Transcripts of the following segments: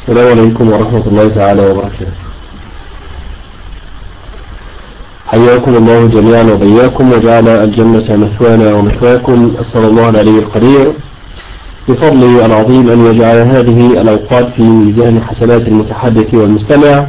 السلام عليكم ورحمة الله تعالى وبركاته حياكم الله جميعا وبياكم وجعل الجنة مثوانا ومثواكم أسأل الله العلي القدير بفضله العظيم أن يجعل هذه الأوقات في ميزان حسنات المتحدث والمستمع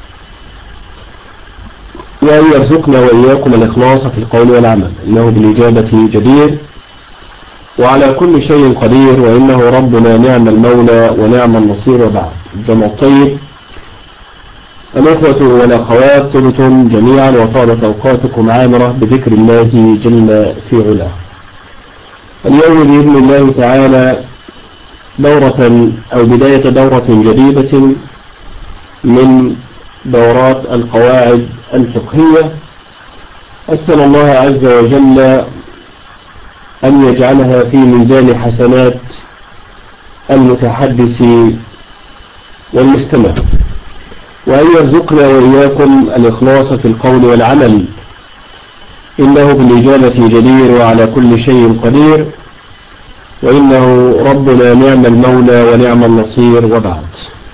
وأن يرزقنا وإياكم الإخلاص في القول والعمل إنه بالإجابة جدير وعلى كل شيء قدير وإنه ربنا نعم المولى ونعم النصير وبعد الجمع الطيب الأخوة والأخوات طبتم جميعا وطالت أوقاتكم عامرة بذكر الله جل في علاه اليوم بإذن الله تعالى دورة أو بداية دورة جديدة من دورات القواعد الفقهية أسأل الله عز وجل أن يجعلها في ميزان حسنات المتحدث والمستمع وأن يرزقنا وإياكم الإخلاص في القول والعمل إنه بالإجابة جدير وعلى كل شيء قدير وإنه ربنا نعم المولى ونعم النصير وبعد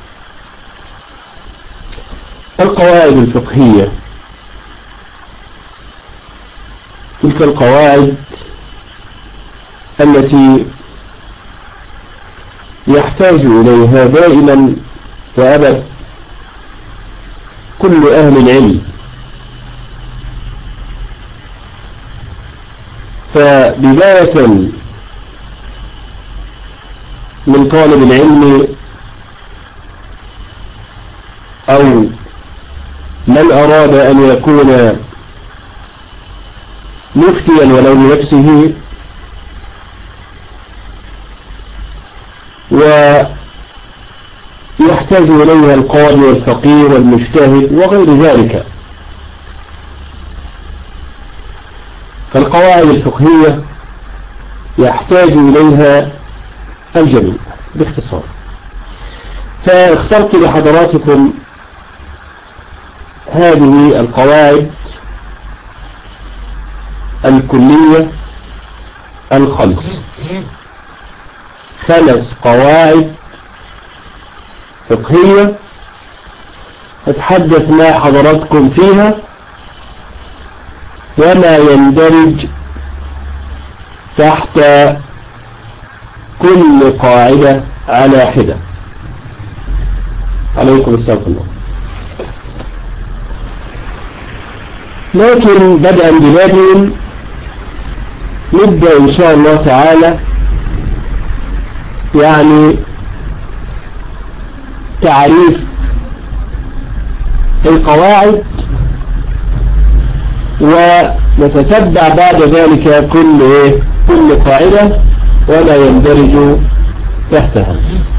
القواعد الفقهية تلك القواعد التي يحتاج إليها دائما وأبد كل أهل العلم فبداية من طالب العلم أو من أراد أن يكون مفتيا ولو لنفسه ويحتاج إليها القاضي والفقيه والمجتهد وغير ذلك فالقواعد الفقهية يحتاج إليها الجميع باختصار فاخترت لحضراتكم هذه القواعد الكلية الخمس خمس قواعد فقهية أتحدث مع حضراتكم فيها وما يندرج تحت كل قاعدة على حدة عليكم السلام الله لكن بدءا ببدء نبدأ إن شاء الله تعالى يعني تعريف القواعد ونتتبع بعد ذلك كل إيه؟ كل قاعدة وما يندرج تحتها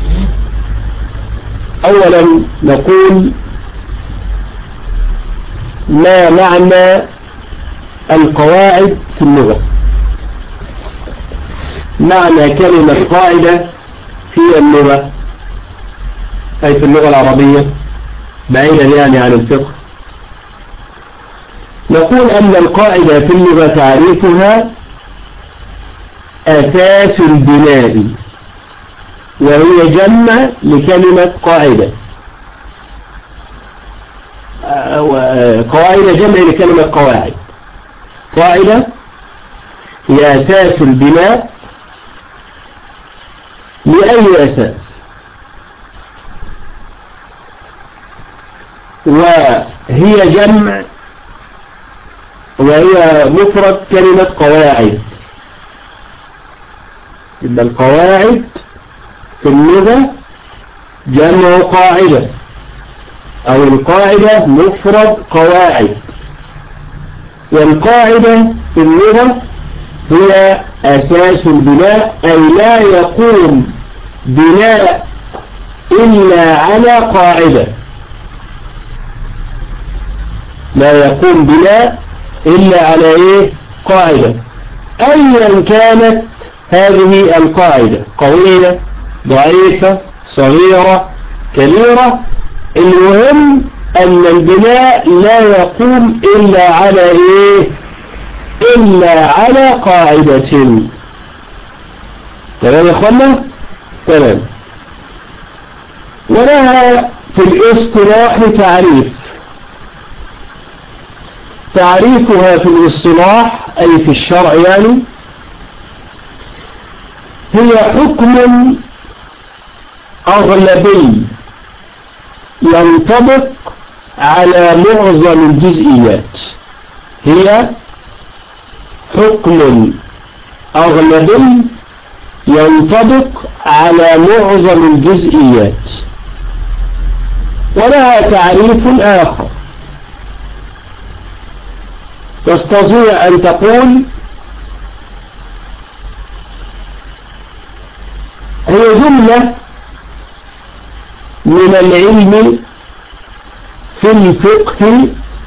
أولا نقول ما معنى القواعد في اللغة معنى كلمة قاعدة في اللغة أي في اللغة العربية بعيدا يعني عن الفقه نقول أن القاعدة في اللغة تعريفها أساس البناء وهي جمع لكلمة قاعدة قاعدة جمع لكلمة قواعد قاعدة هي أساس البناء لأي أساس وهي جمع وهي مفرد كلمة قواعد إن القواعد في اللغة جمع قاعدة أو القاعدة مفرد قواعد والقاعدة في اللغة هي أساس البناء أي لا يقوم بناء إلا على قاعدة لا يقوم بناء إلا على إيه قاعدة أيا كانت هذه القاعدة قوية ضعيفة صغيرة كبيرة المهم أن البناء لا يقوم إلا على إيه إلا على قاعدة تمام يا أخوانا تمام ولها في الاصطلاح تعريف تعريفها في الاصطلاح أي في الشرع يعني هي حكم أغلبي ينطبق على معظم الجزئيات هي حكم أغلبي ينطبق على معظم الجزئيات ولها تعريف آخر تستطيع أن تقول هي جملة من العلم في الفقه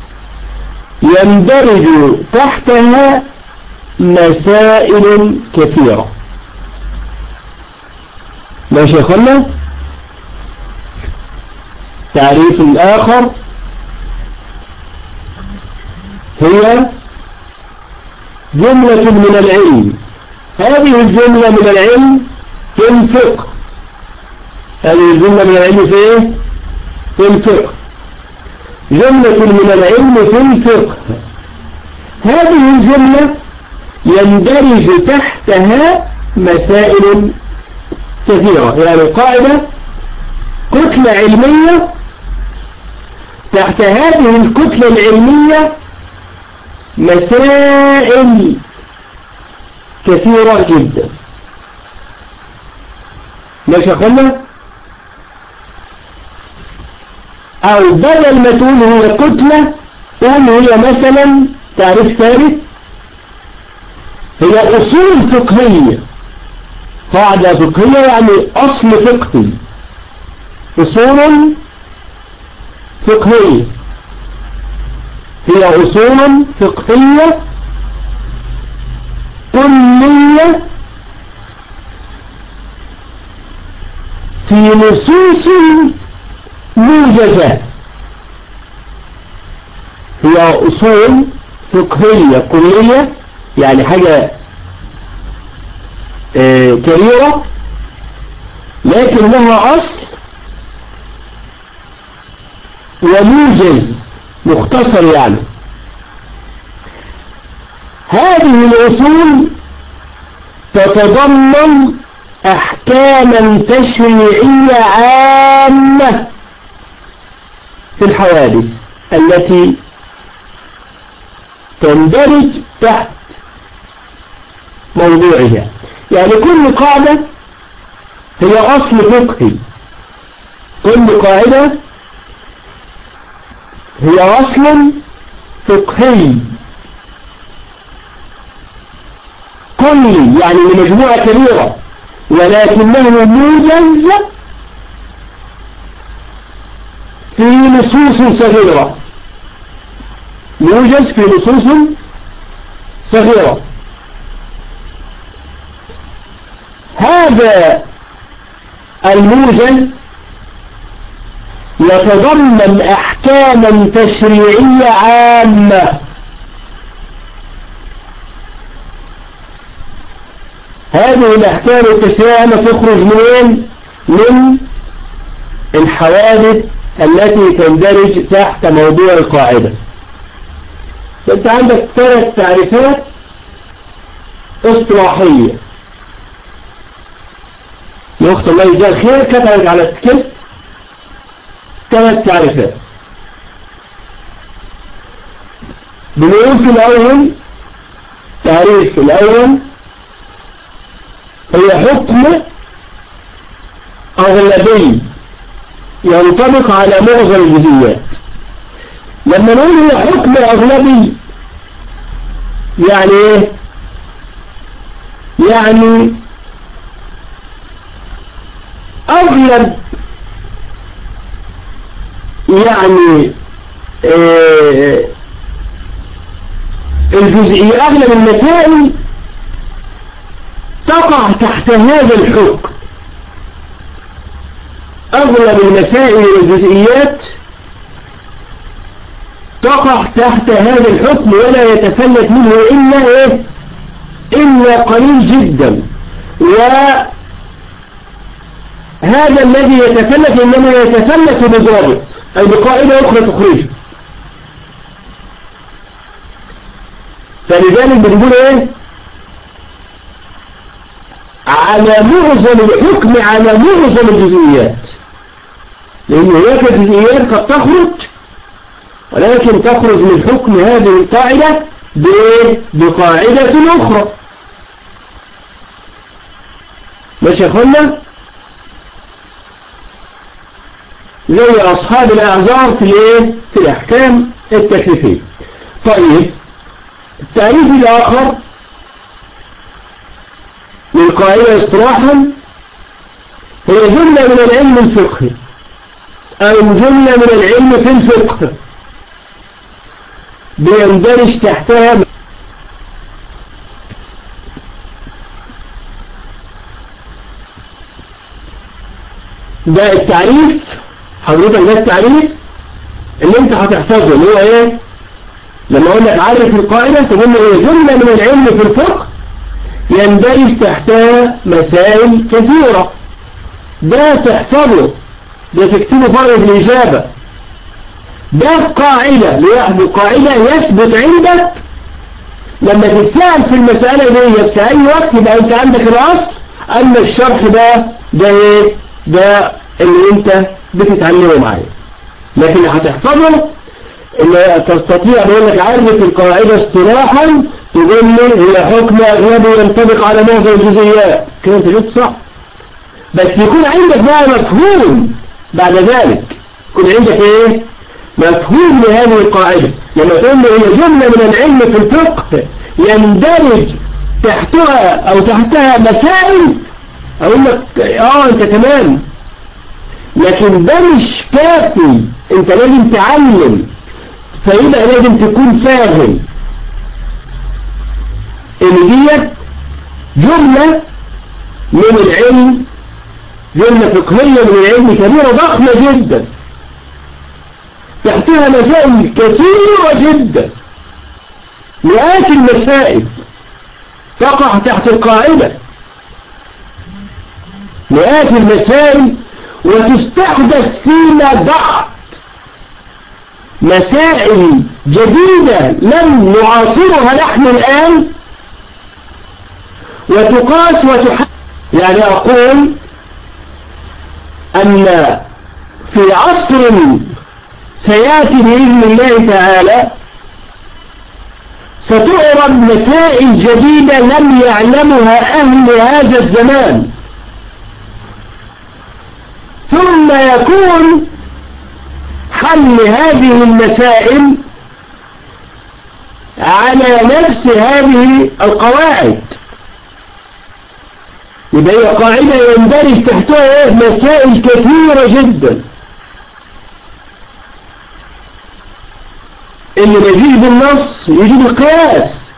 يندرج تحتها مسائل كثيرة ماشي يا اخوانا تعريف الآخر هي جملة من العلم هذه الجملة من العلم في الفقه هذه الجملة من العلم في ايه في الفقه جملة من العلم في الفقه هذه الجملة يندرج تحتها مسائل كثيرة يعني قاعدة كتلة علمية تحت هذه الكتلة العلمية مسائل كثيرة جدا ماشي أخوانا أو بدل ما تقول هي كتلة قول هي مثلا تعريف ثالث هي أصول فقهية قاعدة فقهية يعني أصل فقهي أصول فقهية هي أصول فقهية كلية في نصوص موجزة هي أصول فقهية كلية يعني حاجة آه كبيرة لكنها أصل وموجز مختصر يعني هذه الأصول تتضمن أحكاما تشريعية عامة في الحوادث التي تندرج تحت موضوعها يعني كل قاعدة هي أصل فقهي كل قاعدة هي أصل فقهي كلي يعني لمجموعة كبيرة ولكنه موجز في نصوص صغيرة موجز في نصوص صغيرة هذا الموجز يتضمن أحكاما تشريعية عامة هذه الأحكام التشريعية تخرج منين؟ من الحوادث التي تندرج تحت موضوع القاعدة فأنت عندك ثلاث تعريفات اصطلاحية الأخت الله يجزاها الخير كتبت على التكست ثلاث تعريفات بنقول في الأول تعريف في الأول هي حكم أغلبي ينطبق على معظم الجزئيات لما نقول هي حكم أغلبي يعني ايه يعني أغلب يعني إيه الجزئية أغلب المسائل تقع تحت هذا الحكم أغلب المسائل والجزئيات تقع تحت هذا الحكم ولا يتفلت منه إلا إيه إلا قليل جدا و هذا الذي يتفلت إنما يتفلت بضابط أي بقاعدة أخرى تخرجه فلذلك بنقول إيه على معظم الحكم على معظم الجزئيات لأن هناك جزئيات قد تخرج ولكن تخرج من حكم هذه القاعدة بقاعدة أخرى ماشي يا أخوانا زي أصحاب الأعذار في الايه في الأحكام التكليفية طيب التعريف الآخر للقاعدة اصطلاحا هي جملة من العلم الفقهي أو جملة من العلم في الفقه بيندرج تحتها ده التعريف حضرتك ده التعريف اللي انت هتحفظه اللي هو ايه لما اقول لك عارف القاعدة تقول لي ايه جملة من العلم في الفقه يندرج تحتها مسائل كثيرة ده تحفظه ده تكتبه فرق الإجابة ده قاعدة لوحده قاعدة يثبت عندك لما تتسأل في المسألة ديت في أي وقت يبقى أنت عندك الأصل أما الشرح ده ده إيه ده اللي أنت بتتعلمه معايا لكن هتحفظه إن تستطيع بقول لك عارف القاعدة اصطلاحا تقول لي هي حكم أغلبي ينطبق على معظم الجزئيات كده أنت جبت صح بس يكون عندك بقى مفهوم بعد ذلك يكون عندك ايه مفهوم لهذه القاعدة لما تقول لي هي جملة من العلم في الفقه يندرج تحتها او تحتها مسائل اقول لك اه انت تمام لكن ده مش كافي انت لازم تعلم فيبقى لازم تكون فاهم ان ديت جملة من العلم جملة فقهية من العلم كبيرة ضخمة جدا تحتها مسائل كثيرة جدا مئات المسائل تقع تحت القاعدة مئات المسائل وتستحدث فيما بعد مسائل جديدة لم نعاصرها نحن الآن وتقاس وتحدث يعني أقول أن في عصر سيأتي بإذن الله تعالى ستعرض مسائل جديدة لم يعلمها أهل هذا الزمان ثم يكون حل هذه المسائل على نفس هذه القواعد يبقى هي قاعدة يندرج تحتها مسائل كثيرة جدا اللي بيجيب بالنص يجيب القياس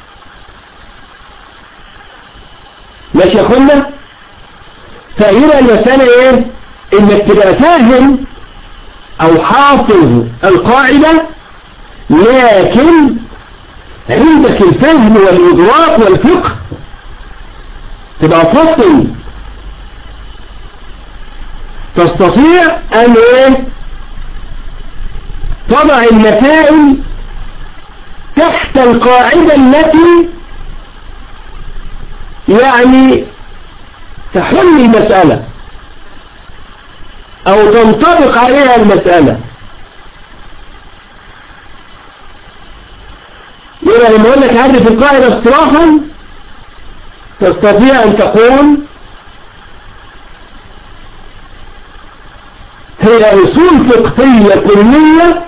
ماشي يا اخوانا فهنا المسألة ايه انك تبقى فاهم او حافظ القاعدة لكن عندك الفهم والإدراك والفقه تبقى فصل تستطيع أن إيه تضع المسائل تحت القاعدة التي يعني تحل المسألة أو تنطبق عليها المسألة يبقى لما أقول لك عرف القاعدة اصطلاحا تستطيع أن تقول هي أصول فقهية كلية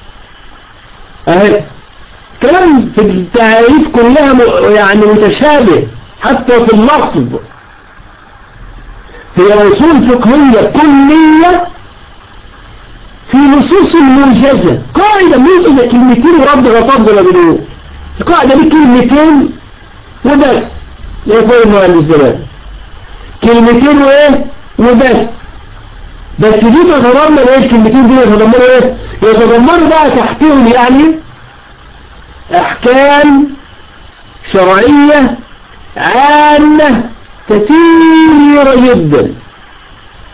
أهي كلام في التعريف كلها يعني متشابه حتى في اللفظ هي أصول فقهية كلية في نصوص موجزة قاعدة موجزة كلمتين ورد غطاب زي ما بنقول القاعدة دي كلمتين وبس زي فوق المهندس زمان كلمتين وايه وبس بس دي تتضمن ايه الكلمتين دي يتضمنوا ايه يتضمنوا بقى تحتهم يعني احكام شرعية عامة كثيرة جدا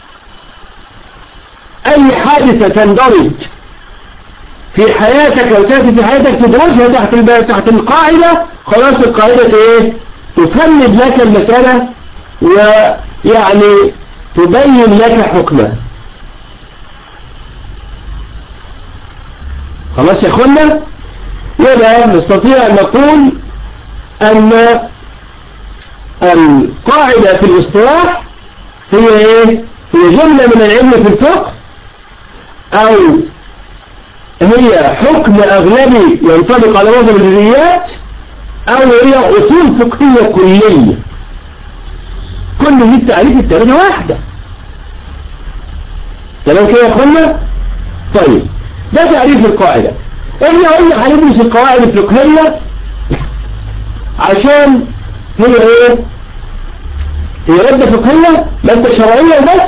أي حادثة تندرج في حياتك أو تأتي في حياتك تدرجها تحت تحت القاعدة خلاص القاعدة إيه تفند لك المسألة ويعني تبين لك حكمها خلاص يا اخوانا يبقى نستطيع أن نقول أن القاعدة في الاصطلاح هي ايه هي جملة من العلم في الفقه او هي حكم اغلبي ينطبق على معظم الجزئيات او هي اصول فقهية كلية كل دي التعريف التالتة واحدة تمام كده يا اخوانا طيب ده تعريف القاعدة احنا قلنا هندرس القواعد الفقهية عشان هي ايه هي مادة فقهية مادة شرعية بس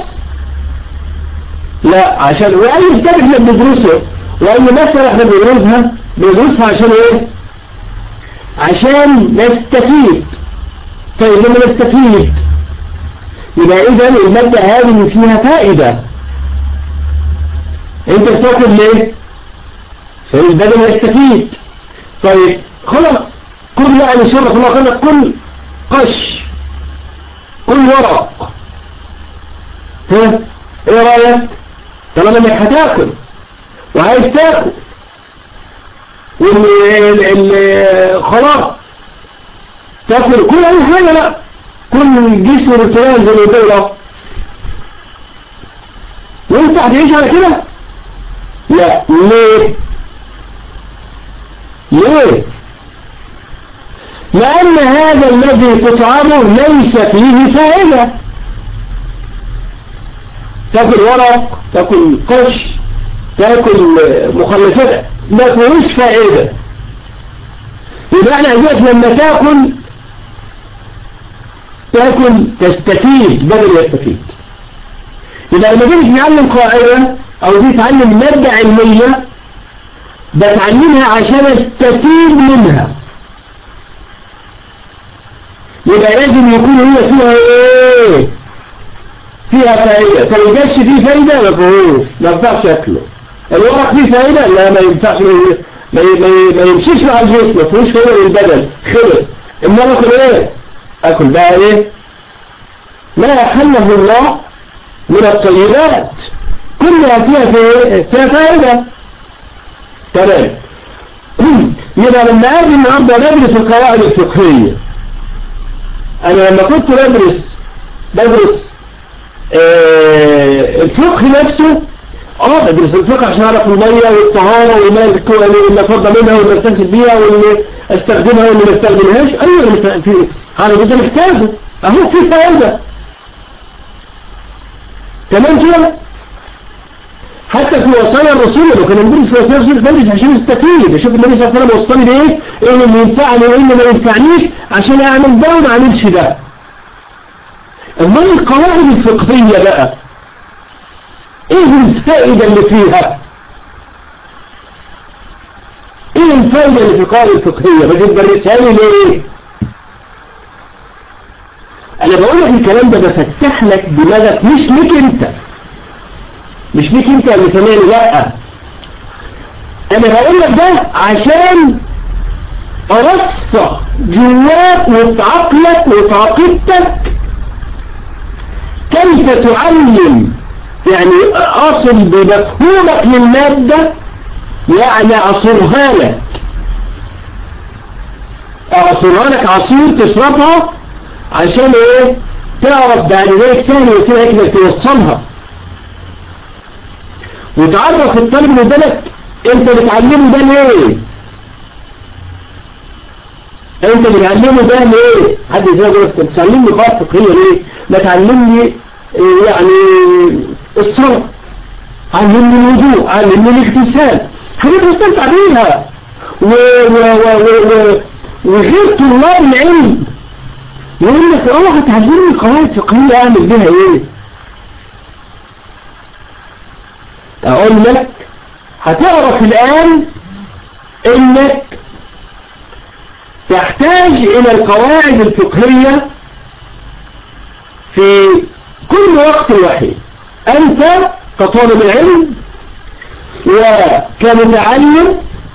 لا عشان وأي كتاب احنا بندرسه وأي مسألة احنا بندرسها بندرسها عشان ايه عشان نستفيد طيب لما نستفيد يبقى اذا المادة هذه فيها فائدة انت بتاكل ليه عشان البدن يستفيد طيب خلاص كل يعني شرف الله خلق كل قش كل ورق ها ايه رأيك طالما انك هتاكل وعايز تاكل وال خلاص تاكل كل اي حاجة لا كل الجسم الارتلال زي الدولة ينفع تعيش على كده لا ليه ليه لأن هذا الذي تطعمه ليس فيه فائدة تاكل ورق تاكل قش تاكل مخلفات ما فيهوش فائدة يبقى احنا عايزينك لما تاكل تاكل تستفيد بدل يستفيد يبقى لما تيجي تتعلم قاعدة او تيجي تتعلم مادة علمية بتعلمها عشان استفيد منها يبقى لازم يكون هي فيها ايه فيها فائدة فلو جاتش فيه فايدة ما فيهوش ما ينفعش اكله الورق فيه فايدة لا ما ينفعش ما, ما, ما, ما يمشيش مع الجسم ما فيهوش فايدة للبدن خلص اما اكل ايه اكل بقى ايه ما يحله الله من الطيبات كلها فيها فيها فائدة تمام يبقى لما اجي النهارده ندرس القواعد الفقهيه انا لما كنت بدرس بدرس آه الفقه نفسه اه بدرس الفقه عشان اعرف الميه والطهاره والماء اللي افضل منها واللي اغتسل بيها واللي استخدمها واللي ما استخدمهاش ايوه في هذا ده محتاجه اهو في فائده تمام كده حتى في وصايا الرسول لو كنا ندرس في وصايا الرسول ندرس عشان نستفيد اشوف النبي صلى الله عليه وسلم وصاني بايه ايه اللي ينفعني وايه اللي ما ينفعنيش عشان اعمل ده وما اعملش ده اما القواعد الفقهية بقى ايه الفائدة اللي فيها ايه الفائدة اللي في القواعد الفقهية بجيب بدرسها لي ليه انا بقول لك الكلام ده بفتح لك دماغك مش ليك انت مش ليك انت اللي سامعني لا انا بقول لك ده عشان ارسخ جواك وفي عقلك وفي عقيدتك كيف تعلم يعني اصل بمفهومك للمادة يعني اعصرها لك اعصرها لك عصير تشربها عشان ايه تعرف بعد ذلك سهل وسهل انك توصلها وتعرف الطالب اللي قدامك انت بتعلمه ده ليه انت بتعلمه ده ليه حد ازاي يقول لك بتعلمني قواعد فقهيه ليه ما تعلمني يعني الصلاه علمني الوضوء علمني الاغتسال حاجات بستنفع بيها و و و و و وغير طلاب العلم يقول لك اه هتعلمني قواعد فقهيه اعمل بيها ايه اقول لك هتعرف الان انك تحتاج الى القواعد الفقهية في كل وقت وحيد انت كطالب علم وكمتعلم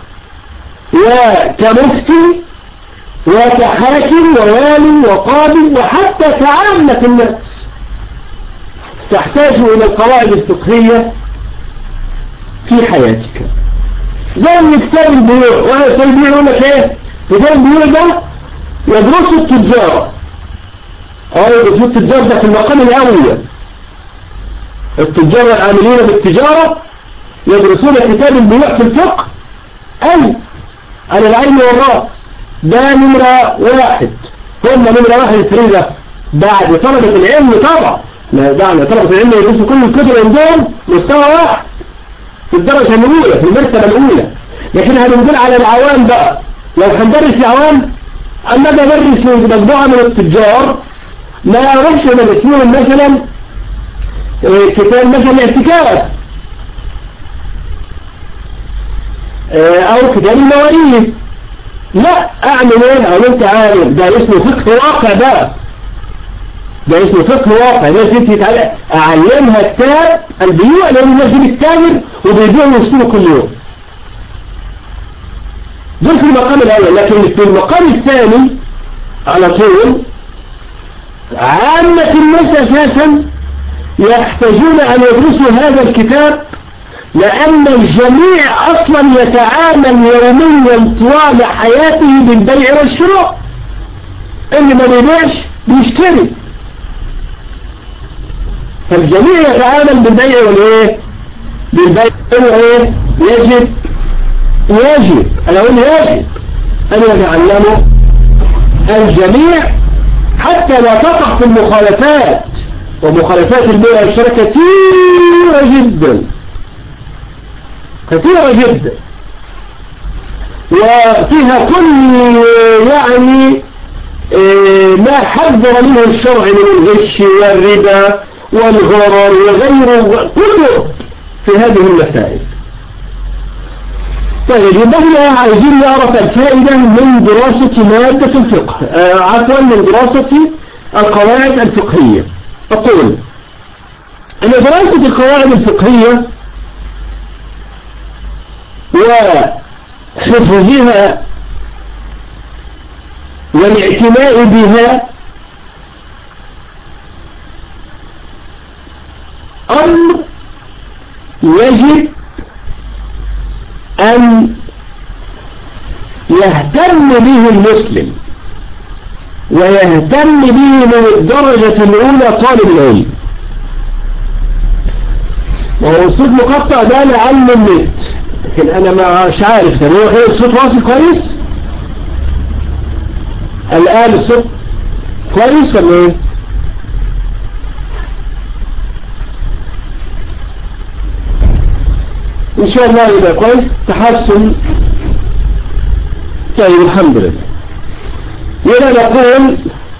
وكمفتي وكحاكم ووالي وقاضي وحتى كعامة الناس تحتاج إلى القواعد الفقهية في حياتك زي كتاب البيوع وهي كتاب البيوع يقول لك ايه كتاب البيوع ده يدرس التجار اه يدرس التجار ده في المقام الأول التجار العاملين بالتجارة يدرسون كتاب البيوع في الفقه أي على العلم والرأس ده نمرة واحد هم نمرة واحد فريدة بعد طلبة العلم طبعا ما بعد طلبة العلم يدرسوا كل الكتب عندهم مستوى واحد في الدرجة الأولى في المرتبة الأولى لكن هنقول على العوام بقى لو هندرس العوام أما بدرس مجموعة من التجار ما يعرفش من اسمهم مثلا كتاب مثلا اعتكاف او كتاب المواريث لا اعمل ايه اقول انت عارف ده اسمه فقه واقع بقى ده اسمه فقه واقع الناس دي تتعلم اعلمها كتاب البيوع لان الناس دي بتتاجر وبيبيعوا ويشتروا كل يوم دول في المقام الاول لكن في المقام الثاني على طول عامة الناس اساسا يحتاجون ان يدرسوا هذا الكتاب لأن الجميع أصلا يتعامل يوميا طوال حياته بالبيع والشراء اللي ما بيبيعش بيشتري فالجميع يتعامل بالبيع والايه بالبيع والايه يجب يجب انا اقول يجب ان يتعلموا الجميع حتى لا تقع في المخالفات ومخالفات البيع والشراء كثيرة جدا كثيرة جدا وفيها كل يعني ما حذر منه الشرع من الغش والربا والغرر وغيره كتب في هذه المسائل طيب يبقى احنا عايزين نعرف الفائدة من دراسة مادة الفقه آه عفوا من دراسة القواعد الفقهية أقول أن دراسة القواعد الفقهية وحفظها والاعتناء بها أمر يجب أن يهتم به المسلم ويهتم به من الدرجة الأولى طالب العلم وهو الصوت مقطع ده لعلم النت لكن أنا مش عارف كان هو كده الصوت واصل كويس الآن الصوت كويس ولا ايه ان شاء الله يبقى كويس تحسن طيب الحمد لله هنا نقول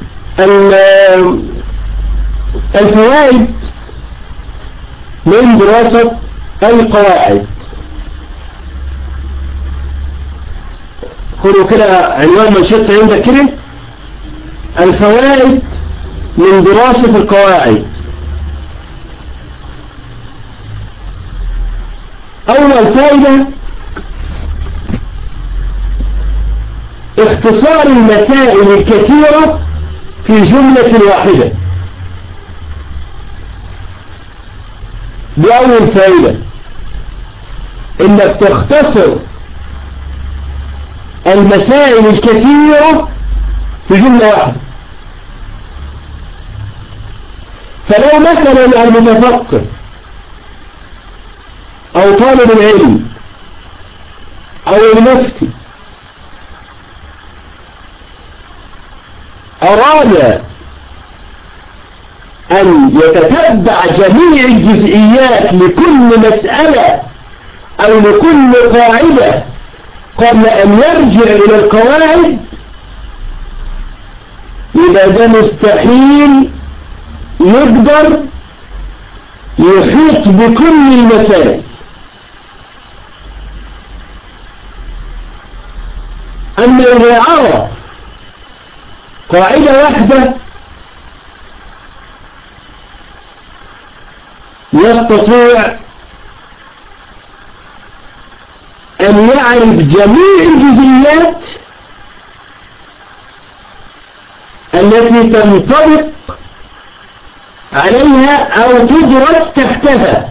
الفوائد من دراسة القواعد خذوا كده عنوان منشط عندك كده الفوائد من دراسة القواعد أول فائدة اختصار المسائل الكثيرة في جملة واحدة دي أول فائدة إنك تختصر المسائل الكثيرة في جملة واحدة فلو مثلا المتفقه أو طالب العلم أو المفتي أراد أن يتتبع جميع الجزئيات لكل مسألة أو لكل قاعدة قبل أن يرجع إلى القواعد يبقى ده مستحيل يقدر يحيط بكل المسائل أما إذا عرف قاعدة واحدة يستطيع أن يعرف جميع الجزئيات التي تنطبق عليها أو تدرج تحتها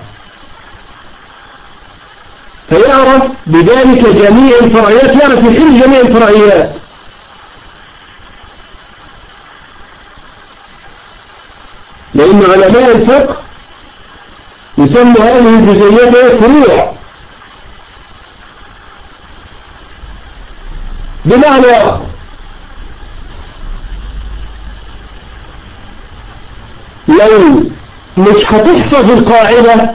فيعرف بذلك جميع الفرعيات يعرف يحل جميع الفرعيات لأن علماء الفقه يسمى هذه الجزئيات فروع بمعنى آخر لو مش هتحفظ القاعدة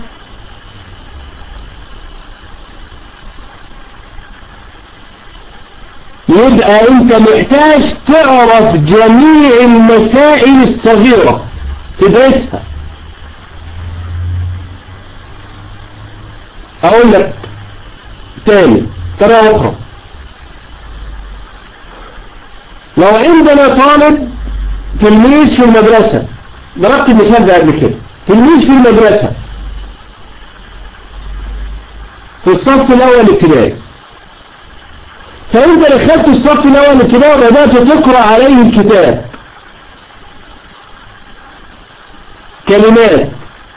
يبقى انت محتاج تعرف جميع المسائل الصغيرة تدرسها اقول لك تاني ترى اخرى لو عندنا طالب تلميذ في المدرسة ضربت المثال ده قبل كده تلميذ في المدرسة في الصف الأول ابتدائي فأنت دخلت الصف الأول ابتدائي وبدأت تقرأ عليه الكتاب كلمات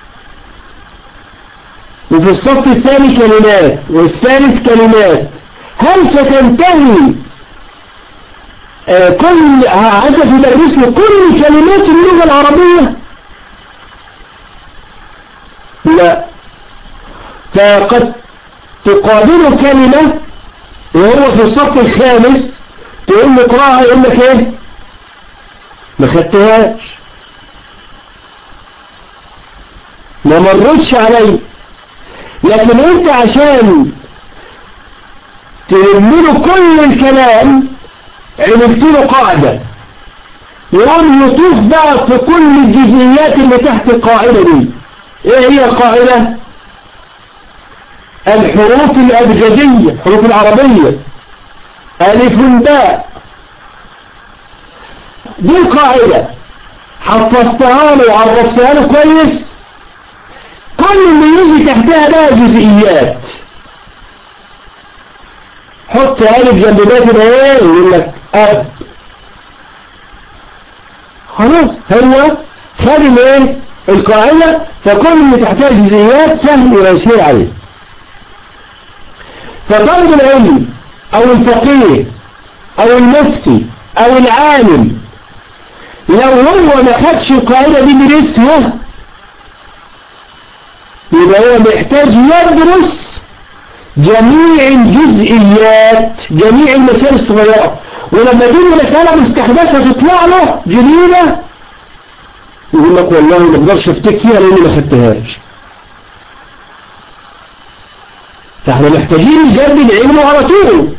وفي الصف الثاني كلمات والثالث كلمات هل ستنتهي آه كل عايزة تدرس له كل كلمات اللغة العربية لا فقد تقابله كلمة وهو في الصف الخامس تقول له اقراها يقول لك ايه ما خدتهاش ما مرتش علي لكن انت عشان تلمله كل الكلام عرفت له قاعدة يقوم يطوف بقى في كل الجزئيات اللي تحت القاعدة دي ايه هي القاعدة الحروف الأبجدية الحروف العربية ألف باء دي القاعدة حفظتها له وعرفتها له كويس كل اللي يجي تحتها بقى جزئيات حط ألف جنب باء كده ايه يقول لك أب خلاص هو خد الايه القاعدة فكل اللي تحتها جزئيات سهل ويسير عليه فطالب العلم او الفقيه او المفتي او العالم لو هو ما خدش القاعدة دي درسها يبقى هو محتاج يدرس جميع الجزئيات جميع المسائل الصغيرة ولما تيجي مسألة مستحدثة تطلع له جديدة يقول لك والله ما اقدرش افتك فيها لاني ما خدتهاش فاحنا محتاجين نجدد علمه على طول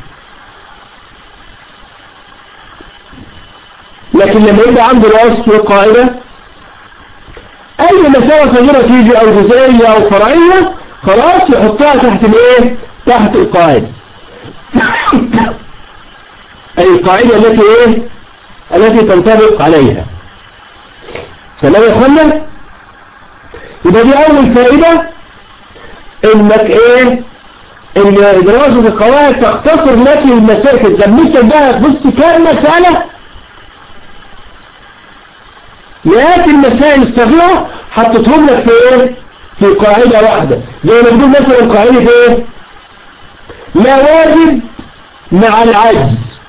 لكن لما يبقى عنده الاصل والقاعدة اي مسألة صغيرة تيجي او جزئية او فرعية خلاص يحطها تحت الايه تحت القاعدة اي القاعدة التي ايه التي تنطبق عليها تمام يا اخوانا يبقى دي اول فائدة انك ايه ان دراسة القواعد تختصر لك المسائل لما انت بقى تبص كام مسألة مئات المسائل الصغيرة حطيتهم لك في ايه في قاعدة واحدة زي ما بنقول مثلا قاعدة ايه لا واجب مع العجز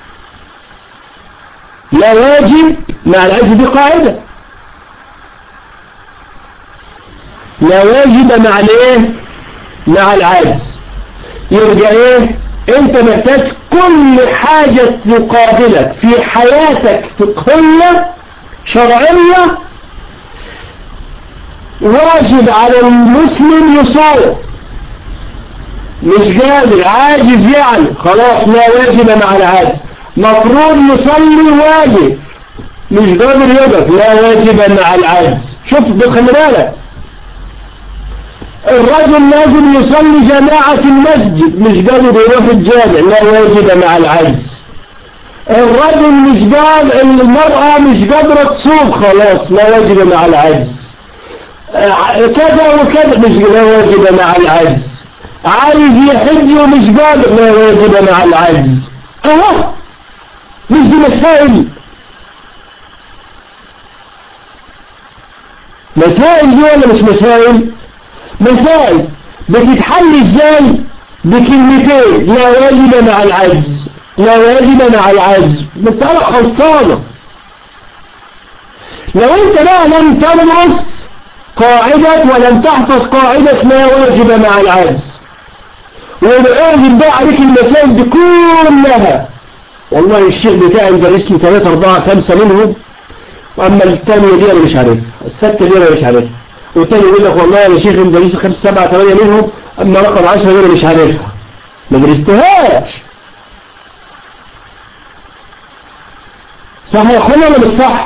لا واجب مع العجز دي قاعدة لا واجب مع الايه مع العجز يرجع ايه انت محتاج كل حاجة تقابلك في حياتك فقهية شرعية واجب على المسلم يصوم مش قادر عاجز يعني خلاص لا واجب مع العاجز مفروض يصلي واجب مش قادر يقف لا واجب مع العاجز شوف بس خلي بالك الرجل لازم يصلي جماعة في المسجد مش قادر يروح الجامع لا واجب مع العجز الرجل مش قادر المرأة مش قادرة تصوم خلاص لا واجب مع العجز كذا وكذا مش لا واجب مع العجز عايز يحج ومش قادر لا واجب مع العجز اه مش دي مسائل مسائل دي ولا مش مسائل مسائل بتتحل ازاي بكلمتين لا واجب مع العجز لا واجب مع العجز مسألة خلصانة لو انت بقى لم تدرس قاعدة ولم تحفظ قاعدة لا واجب مع العجز والعاجب بقى عليك المسائل دي كلها والله الشيخ بتاعي مدرس لي 3 4 5 منهم واما الثانية دي انا مش عارفها الستة دي انا مش عارفها والتاني يقول لك والله يا شيخ مدرس 5 7 8 منهم اما رقم 10 دي انا مش عارفها ما درستهاش صح يا اخوانا ولا مش صح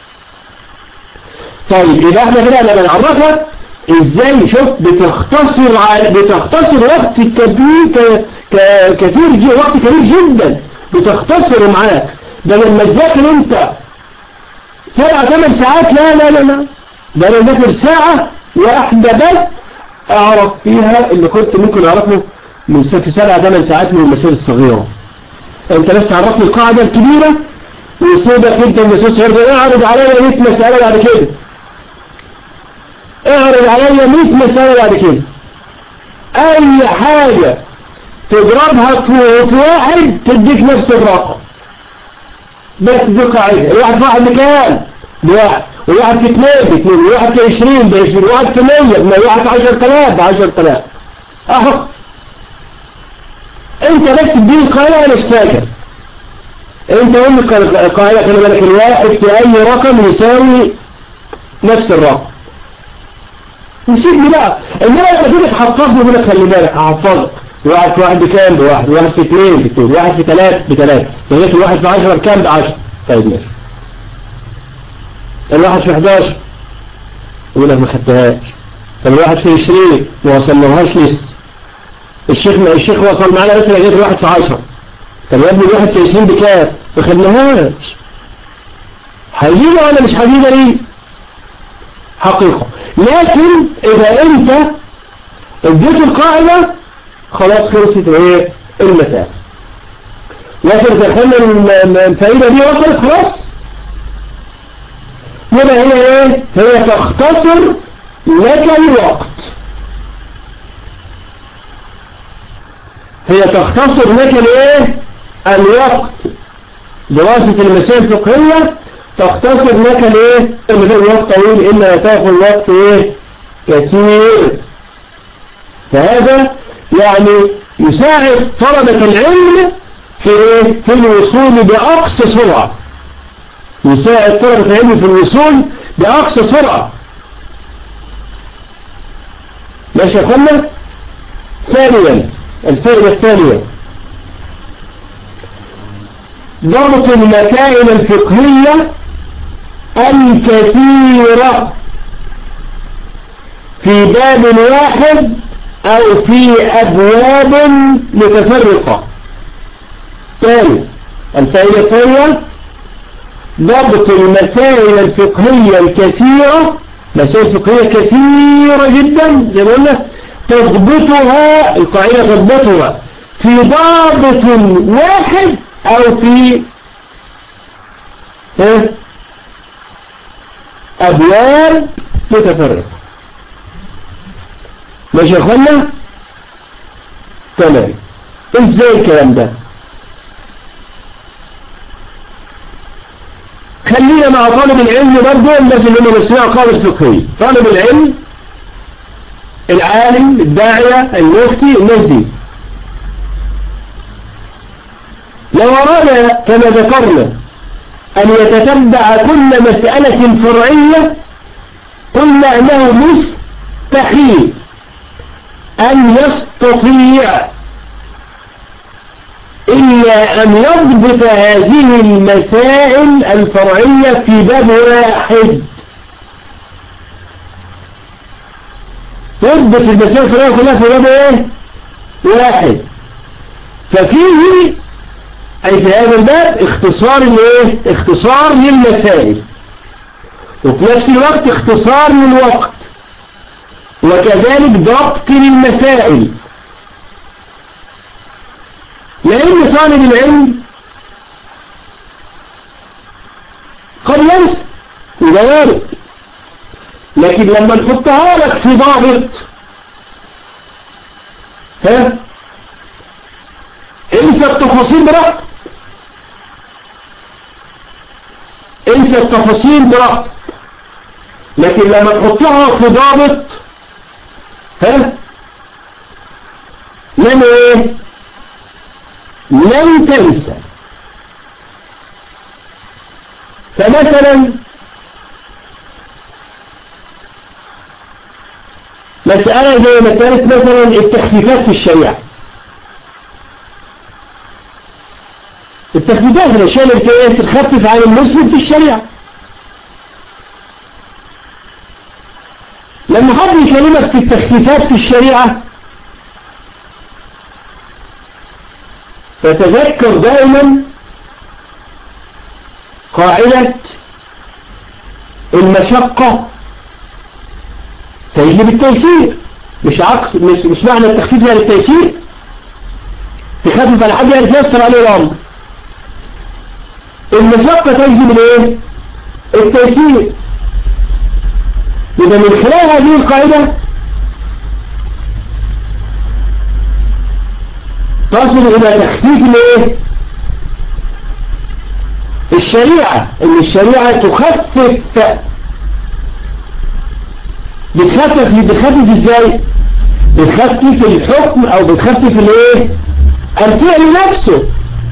طيب يبقى احنا كده لما نعرفك ازاي شوف بتختصر على بتختصر وقت كبير ك... ك... كثير جي... وقت كبير جدا بتختصر معاك ده لما تذاكر انت سبع ثمان ساعات لا لا لا لا ده انا ذاكر ساعة واحدة بس اعرف فيها اللي كنت ممكن اعرفه من في سبع ثمان ساعات من المسائل الصغيرة انت بس عرفني القاعدة الكبيرة ويصيبك انت المسائل الصغيرة اعرض عليا 100 مسألة بعد كده اعرض عليا 100 مسألة بعد كده اي حاجة تضربها في واحد تديك نفس الرقم بس دي قاعدة الواحد في واحد بكام بواحد وواحد في اثنين باثنين وواحد في عشرين بعشرين وواحد في مية وواحد في عشر تلاف بعشر تلاف اهو انت بس اديني القاعدة انا مش فاكر انت قول لي القاعدة خلي بالك الواحد في اي رقم يساوي نفس الرقم نسيبني بقى انما لما تيجي تحفظني يقول لك خلي بالك هحفظك واحد في واحد بكام بواحد واحد في اثنين باثنين واحد في ثلاثة بثلاثة لغاية الواحد في عشرة بكام بعشرة طيب ماشي الواحد في 11 يقول لك ما خدتهاش طب الواحد في 20 ما وصلناهاش لسه الشيخ الشيخ وصل معانا بس لغايه الواحد في 10 طب يا ابني الواحد في 20 بكام ما خدناهاش هيجينا ولا مش هيجينا ليه حقيقة لكن اذا انت اديت القاعدة خلاص خلصت ايه المسألة لكن دخلنا الفائدة دي وصلت خلاص يبقى هي ايه هي تختصر لك الوقت هي تختصر لك الايه الوقت دراسة المسائل الفقهية تختصر لك الايه ان ده الوقت طويل الا تاخذ وقت ايه كثير فهذا يعني يساعد طلبة العلم في ايه في الوصول باقصى سرعة يساعد طلبة العلم في الوصول بأقصى سرعة ماشي يا اخوانا ثانيا الفائدة الثانية ضبط المسائل الفقهية الكثيرة في باب واحد أو في أبواب متفرقة ثاني الفائدة الثانية ضبط المسائل الفقهية الكثيرة مسائل فقهية كثيرة جدا زي ما قلنا تضبطها القاعدة تضبطها في ضابط واحد أو في أبواب متفرقة ماشي يا اخوانا تمام ازاي الكلام ده خلينا مع طالب العلم برضه الناس اللي هم بيسمعوا قاعدة فقهية طالب العلم العالم الداعية المفتي الناس دي لو أراد كما ذكرنا أن يتتبع كل مسألة فرعية قلنا أنه مستحيل أن يستطيع إلا أن يضبط هذه المسائل الفرعية في باب واحد يضبط المسائل الفرعية كلها في باب ايه واحد ففيه أي في هذا الباب اختصار الايه اختصار للمسائل وفي نفس الوقت اختصار للوقت وكذلك ضبط للمسائل لأن طالب العلم قد ينسى وده وارد لكن لما نحطها لك في ضابط ها انسى التفاصيل براحتك انسى التفاصيل براحتك لكن لما تحطها في ضابط ها لن ايه لن تنسى فمثلا مسألة زي مسألة مثلا التخفيفات في الشريعة التخفيفات الأشياء اللي تخفف عن المسلم في الشريعة لما حد يكلمك في التخفيفات في الشريعة فتذكر دائما قاعدة المشقة تجلب التيسير مش عكس مش, مش معنى التخفيف يعني التيسير تخفف على حد يعني تيسر عليه الأمر المشقة تجلب الايه التيسير يبقى من خلال هذه القاعدة تصل إلى تخفيف الايه الشريعة ان الشريعة تخفف بتخفف بتخفف ازاي بتخفف الحكم او بتخفف الايه الفعل نفسه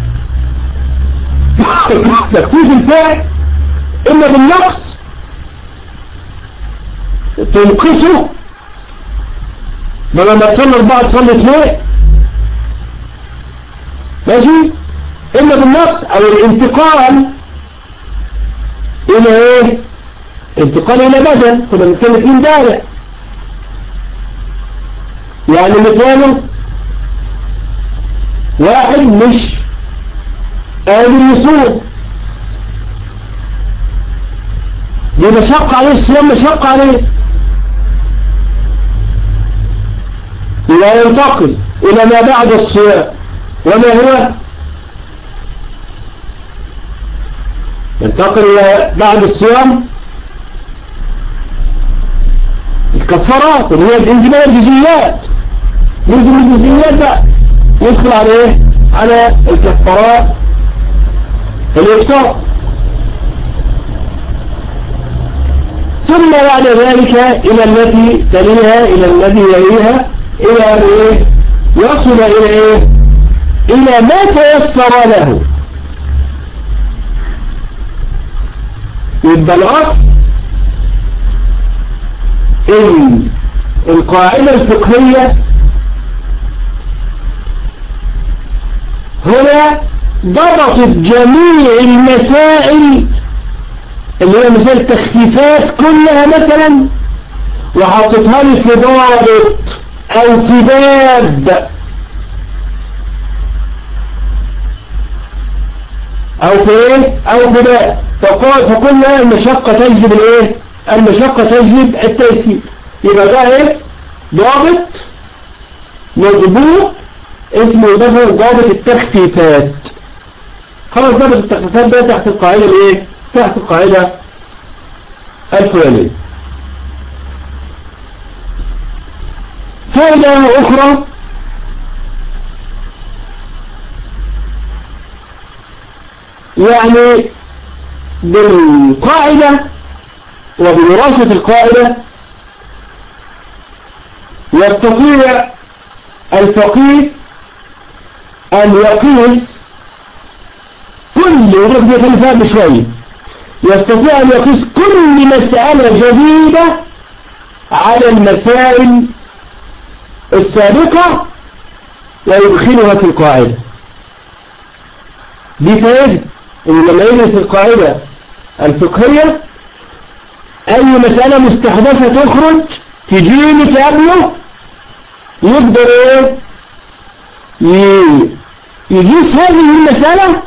تخفيف الفعل اما بالنقص تنقصه بدل ما تصلي اربعة تصلي اثنين ماشي اما بالنقص او الانتقال الى ايه انتقال الى بدل كنا بنتكلم فيه امبارح يعني مثاله واحد مش قادر يصوم دي مشقة عليه الصيام مشقة عليه لا ينتقل إلى ما بعد الصيام وما هو ينتقل إلى بعد الصيام الكفارات اللي هي بينزل بقى الجزئيات ينزل من الجزئيات بقى يدخل على ايه على الكفارات الإفطار ثم بعد ذلك إلى التي تليها إلى الذي يليها إلى أن إيه يصل إلى إيه إلى ما تيسر له يبقى الأصل إن القاعدة الفقهية هنا ضبطت جميع المسائل اللي هي مسائل التخفيفات كلها مثلا وحطتها لي في ضابط او في باب او في ايه او في باب فقلنا المشقة تجلب الايه المشقة تجلب التيسير يبقى ده ايه ضابط مضبوط اسمه مثلا ضابط التخفيفات خلاص ضابط التخفيفات ده تحت القاعدة الايه تحت القاعدة الفلانية فائدة أخرى يعني بالقاعدة وبدراسة القاعدة يستطيع الفقيه أن يقيس كل ورد في خلفها بشوية يستطيع أن يقيس كل مسألة جديدة على المسائل السابقة ويدخلها في القاعدة دي فائدة إن لما يدرس القاعدة الفقهية أي مسألة مستحدثة تخرج تجيني تقابله يقدر ايه يجيس هذه المسألة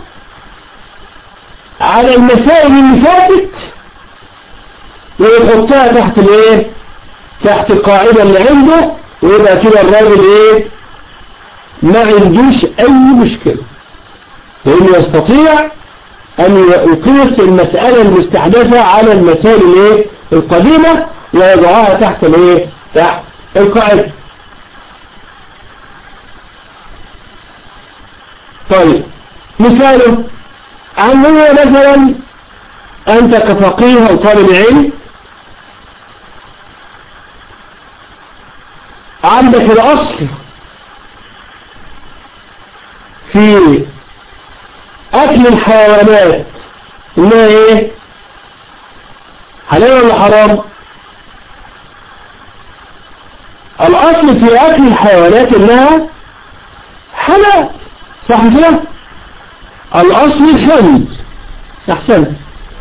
على المسائل اللي فاتت ويحطها تحت الايه تحت القاعدة اللي عنده ويبقى كده الراجل ايه ما عندوش اي مشكلة لانه يستطيع ان يقيس المسألة المستحدثة على المسائل الايه القديمة ويضعها تحت الايه تحت القاعدة طيب مثاله عندنا مثلا أنت كفقيه أو طالب علم عندك الأصل في أكل الحيوانات إنها إيه حلال ولا حرام الأصل في أكل الحيوانات إنها حلال صح كده الأصل الحل أحسن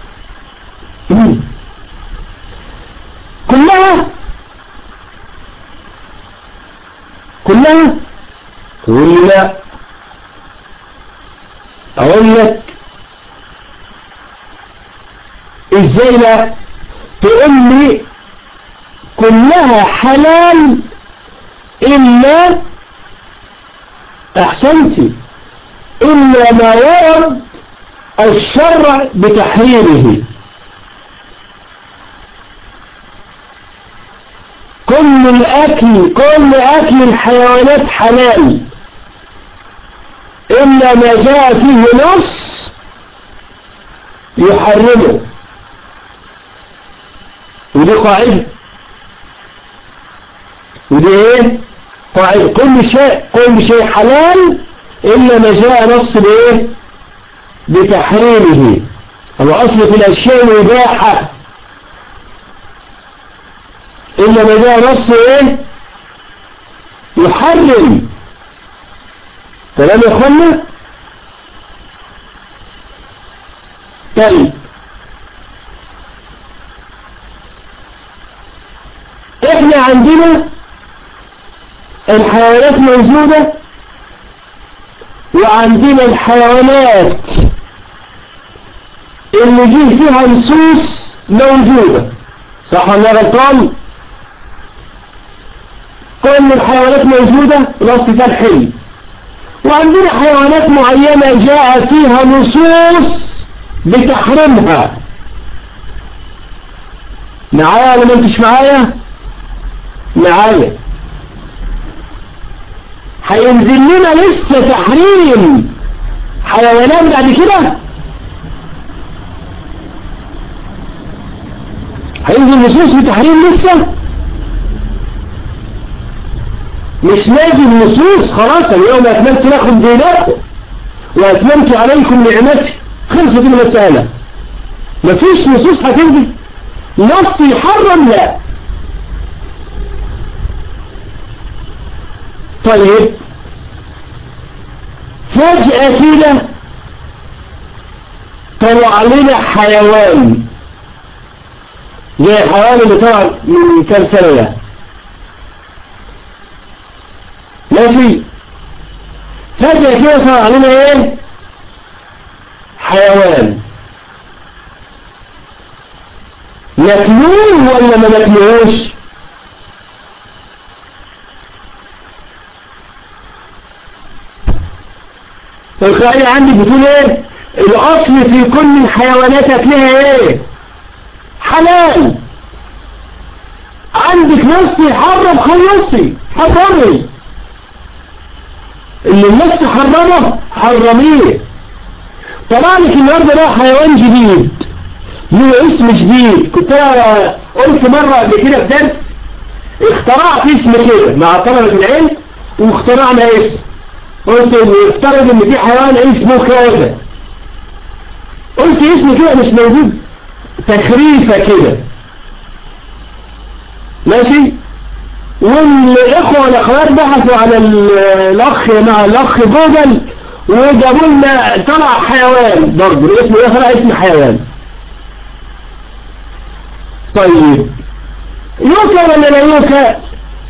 كلها كلها تقول لا أقول لك إزاي لا تقول لي كلها حلال إلا أحسنتي إلا ما ورد الشرع بتحريمه كل الأكل كل أكل الحيوانات حلال إلا ما جاء فيه نص يحرمه ودي قاعدة ودي ايه قاعدة كل شيء كل شيء حلال إلا ما جاء نص بايه بتحريمه الأصل في الأشياء الإباحة إلا ما جاء نص إيه يحرم تمام يا أخوانا طيب إحنا عندنا الحيوانات موجودة وعندنا الحيوانات اللي جه فيها نصوص موجودة صح ولا غلطان كل الحيوانات موجودة الأصل فيها الحل وعندنا حيوانات معينة جاء فيها نصوص بتحرمها معايا ولا ما انتش معايا معايا هينزل لنا لسه تحريم حيوانات بعد كده هينزل نصوص بتحريم لسه مش نازل نصوص خلاص اليوم أكملت لكم دينكم وأتممت عليكم نعمتي خلصت المسألة مفيش نصوص هتنزل نص يحرم لا طيب فجأة كده طلع لنا حيوان زي الحيوان اللي طلع من كام سنة ده ماشي فجأة كده طلع لنا ايه حيوان نتلوه ولا ما نتلوهوش القاعدة عندي بتقول ايه الاصل في كل الحيوانات هتلاقيها ايه حلال عندك نص يحرم خلصي حرمي اللي النص حرمه حرميه طلع لك النهارده ده حيوان جديد له اسم جديد كنت انا قلت مرة قبل كده في درس اخترعت اسم كده مع طلبة العلم واخترعنا اسم قلت ان افترض ان في حيوان اسمه كذا قلت اسم كده مش موجود تخريفة كده ماشي والاخوة والاخوات بحثوا على الاخ مع الاخ جوجل وجابوا لنا طلع حيوان برضه الاسم ده طلع اسم حيوان طيب يوكا ولا لا يوكا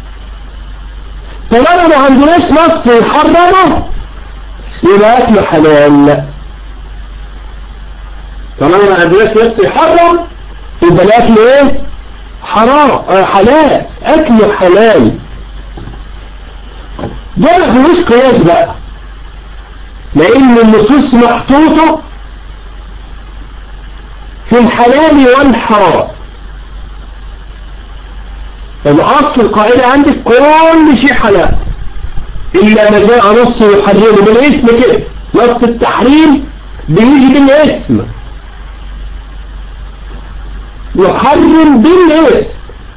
طالما ما عندناش نص يحرمه يبقى اكله حلال طالما ما عندناش نص يحرم يبقى الاكل ايه حرام حلال أكله حلال ده مش قياس بقى لأن النصوص محطوطة في الحلال والحرام الأصل القاعدة عندك كل شيء حلال إلا ما جاء نص يحرمه بالاسم كده نص التحريم بيجي بالاسم يحرم بالاسم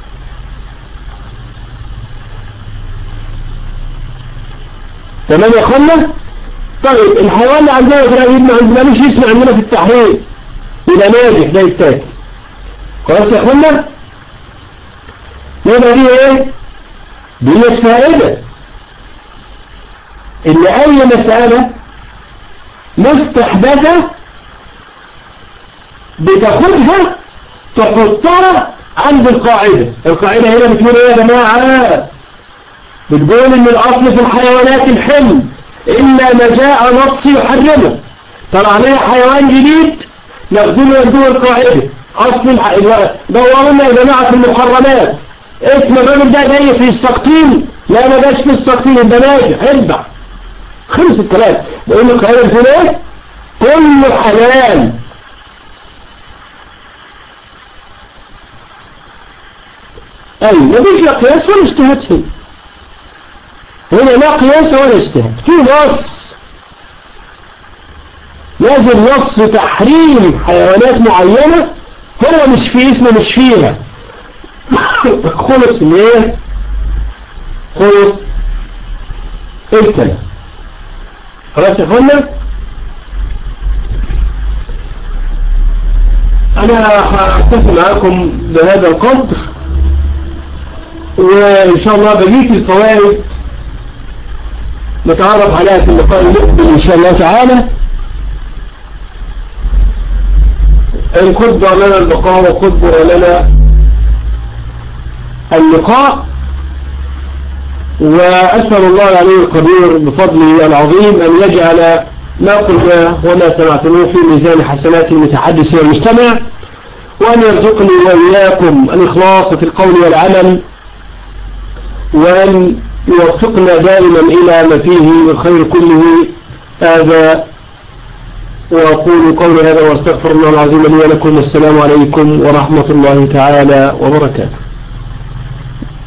تمام يا اخوانا طيب الحيوان اللي عندنا كده ما عندناش اسم عندنا في التحريم يبقى ناجح ده يتاكل خلاص يا اخوانا يبقى دي ايه ديت فائدة ان اي مسألة مستحدثة بتاخدها تحطها عند القاعدة القاعدة هنا بتقول ايه يا جماعة بتقول ان الاصل في الحيوانات الحلم الا ما جاء نص يحرمه طلع عليها حيوان جديد ناخدوه وندوه القاعدة اصل الح... دوروا لنا يا جماعة في المحرمات اسم الراجل ده جاي في السقطين لا ما جاش في السقطين ده ناجح اربع خلص الكلام بقول لك القاعدة بتقول ايه كل حلال اي مفيش لا قياس ولا اجتهاد هنا هنا لا قياس ولا اجتهاد في نص لازم نص تحريم حيوانات معينة هو مش في اسمه مش فيها خلص الايه خلص الكلام خلاص يا اخوانا انا هتفق معاكم بهذا القدر وإن شاء الله بقية الفوائد نتعرف عليها في اللقاء المقبل إن شاء الله تعالى إن قدر لنا اللقاء وقدر لنا اللقاء وأسأل الله العلي القدير بفضله العظيم أن يجعل ما قلنا وما سمعتموه في ميزان حسنات المتحدث والمستمع وأن يرزقني وإياكم الإخلاص في القول والعمل وأن يوفقنا دائما إلى ما فيه الخير كله هذا وأقول قول هذا واستغفر الله العظيم لي ولكم السلام عليكم ورحمة الله تعالى وبركاته